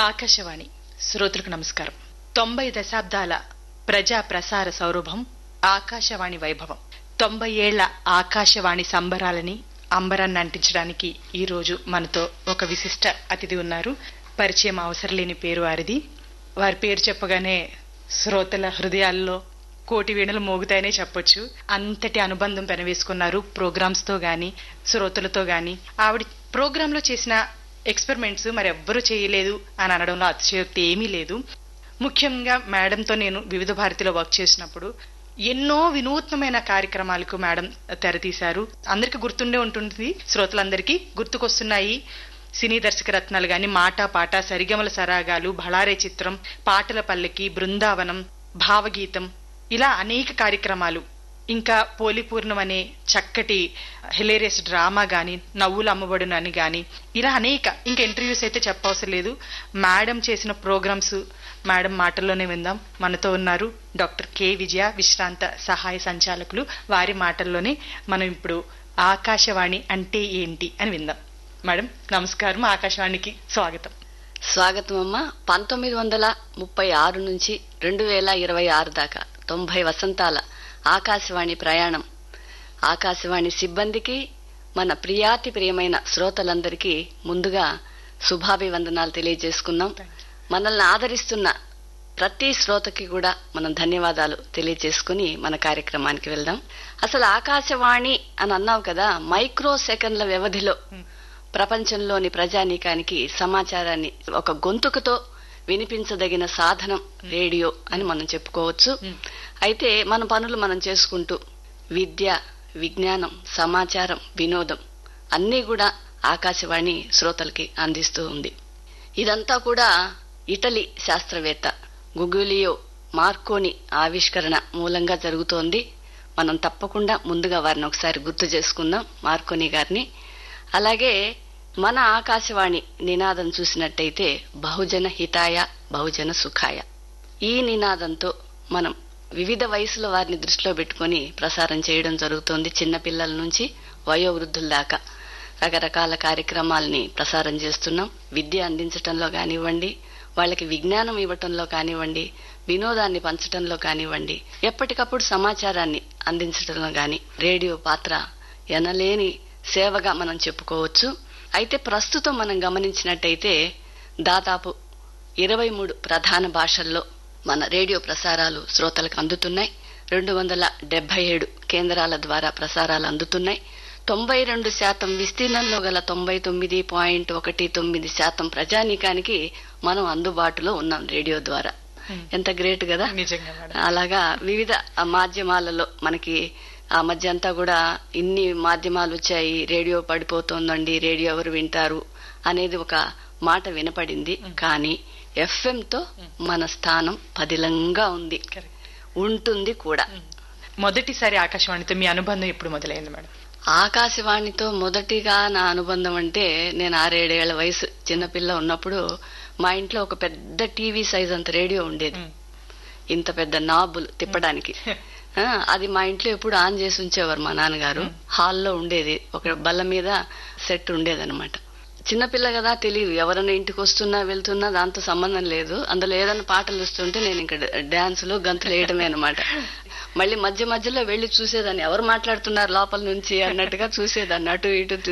ఆకాశవాణి శ్రోతలకు నమస్కారం తొంభై దశాబ్దాల ప్రజా ప్రసార సౌరభం ఆకాశవాణి వైభవం తొంభై ఏళ్ల ఆకాశవాణి సంబరాలని అంబరాన్ని అంటించడానికి ఈ రోజు మనతో ఒక విశిష్ట అతిథి ఉన్నారు పరిచయం అవసరం లేని పేరు వారిది వారి పేరు చెప్పగానే శ్రోతల హృదయాల్లో కోటి వీణలు మోగుతాయనే చెప్పొచ్చు అంతటి అనుబంధం పెనవేసుకున్నారు ప్రోగ్రామ్స్ తో గాని శ్రోతలతో గాని ఆవిడ ప్రోగ్రామ్ లో చేసిన ఎక్స్పెరిమెంట్స్ మరి ఎవ్వరూ చేయలేదు అని అనడంలో అతిశయోక్తి ఏమీ లేదు ముఖ్యంగా మేడంతో నేను వివిధ భారతిలో వర్క్ చేసినప్పుడు ఎన్నో వినూత్నమైన కార్యక్రమాలకు మేడం తెరతీశారు అందరికి గుర్తుండే ఉంటుంది శ్రోతలందరికీ గుర్తుకొస్తున్నాయి సినీ దర్శక రత్నాలు గాని మాట పాట సరిగమల సరాగాలు భళారే చిత్రం పాటల పల్లకి బృందావనం భావగీతం ఇలా అనేక కార్యక్రమాలు ఇంకా పోలిపూర్ణం అనే చక్కటి హిలేరియస్ డ్రామా గాని నవ్వులు అమ్మబడును అని గాని ఇలా అనేక ఇంకా ఇంటర్వ్యూస్ అయితే చెప్పవసరం లేదు మేడం చేసిన ప్రోగ్రామ్స్ మేడం మాటల్లోనే విందాం మనతో ఉన్నారు డాక్టర్ కె విజయ విశ్రాంత సహాయ సంచాలకులు వారి మాటల్లోనే మనం ఇప్పుడు ఆకాశవాణి అంటే ఏంటి అని విందాం మేడం నమస్కారం ఆకాశవాణికి స్వాగతం స్వాగతం అమ్మ పంతొమ్మిది వందల ముప్పై ఆరు నుంచి రెండు వేల ఇరవై ఆరు దాకా తొంభై వసంతాల ఆకాశవాణి ప్రయాణం ఆకాశవాణి సిబ్బందికి మన ప్రియాతి ప్రియమైన శ్రోతలందరికీ ముందుగా శుభాభివందనాలు తెలియజేసుకున్నాం మనల్ని ఆదరిస్తున్న ప్రతి శ్రోతకి కూడా మనం ధన్యవాదాలు తెలియజేసుకుని మన కార్యక్రమానికి వెళ్దాం అసలు ఆకాశవాణి అని అన్నావు కదా మైక్రో సెకండ్ల వ్యవధిలో ప్రపంచంలోని ప్రజానీకానికి సమాచారాన్ని ఒక గొంతుకుతో వినిపించదగిన సాధనం రేడియో అని మనం చెప్పుకోవచ్చు అయితే మన పనులు మనం చేసుకుంటూ విద్య విజ్ఞానం సమాచారం వినోదం అన్నీ కూడా ఆకాశవాణి శ్రోతలకి అందిస్తూ ఉంది ఇదంతా కూడా ఇటలీ శాస్త్రవేత్త గుగులియో మార్కోని ఆవిష్కరణ మూలంగా జరుగుతోంది మనం తప్పకుండా ముందుగా వారిని ఒకసారి గుర్తు చేసుకుందాం మార్కోని గారిని అలాగే మన ఆకాశవాణి నినాదం చూసినట్టయితే బహుజన హితాయ బహుజన సుఖాయ ఈ నినాదంతో మనం వివిధ వయసుల వారిని దృష్టిలో పెట్టుకుని ప్రసారం చేయడం జరుగుతోంది చిన్నపిల్లల నుంచి వయోవృద్ధుల దాకా రకరకాల కార్యక్రమాల్ని ప్రసారం చేస్తున్నాం విద్య అందించటంలో కానివ్వండి వాళ్ళకి విజ్ఞానం ఇవ్వటంలో కానివ్వండి వినోదాన్ని పంచటంలో కానివ్వండి ఎప్పటికప్పుడు సమాచారాన్ని అందించటంలో గాని రేడియో పాత్ర ఎనలేని సేవగా మనం చెప్పుకోవచ్చు అయితే ప్రస్తుతం మనం గమనించినట్టయితే దాదాపు ఇరవై మూడు ప్రధాన భాషల్లో మన రేడియో ప్రసారాలు శ్రోతలకు అందుతున్నాయి రెండు వందల డెబ్బై ఏడు కేంద్రాల ద్వారా ప్రసారాలు అందుతున్నాయి తొంభై రెండు శాతం విస్తీర్ణంలో గల తొంభై తొమ్మిది పాయింట్ ఒకటి తొమ్మిది శాతం ప్రజానీకానికి మనం అందుబాటులో ఉన్నాం రేడియో ద్వారా ఎంత గ్రేట్ కదా నిజంగా మేడం అలాగా వివిధ మాధ్యమాలలో మనకి ఆ మధ్య అంతా కూడా ఇన్ని మాధ్యమాలు వచ్చాయి రేడియో పడిపోతోందండి రేడియో ఎవరు వింటారు అనేది ఒక మాట వినపడింది కానీ ఎఫ్ఎం తో మన స్థానం పదిలంగా ఉంది Correct. ఉంటుంది కూడా మొదటిసారి ఆకాశవాణితో మీ అనుబంధం ఎప్పుడు మొదలైంది మేడం ఆకాశవాణితో మొదటిగా నా అనుబంధం అంటే నేను ఆరేడేళ్ల వయసు చిన్నపిల్ల ఉన్నప్పుడు మా ఇంట్లో ఒక పెద్ద టీవీ సైజ్ అంత రేడియో ఉండేది మ్. ఇంత పెద్ద నాబులు తిప్పడానికి ఆ, అది మా ఇంట్లో ఎప్పుడు ఆన్ చేసి ఉంచేవారు మా నాన్నగారు హాల్లో ఉండేది ఒక బల్ల మీద సెట్ ఉండేది అనమాట చిన్నపిల్ల కదా తెలియదు ఎవరైనా ఇంటికి వస్తున్నా వెళ్తున్నా దాంతో సంబంధం లేదు అందులో ఏదైనా పాటలు వస్తుంటే నేను ఇంకా డాన్సులు గంతులు వేయడమే అనమాట మళ్ళీ మధ్య మధ్యలో వెళ్లి చూసేదాన్ని ఎవరు మాట్లాడుతున్నారు లోపల నుంచి అన్నట్టుగా చూసేదాన్ని అటు ఇటు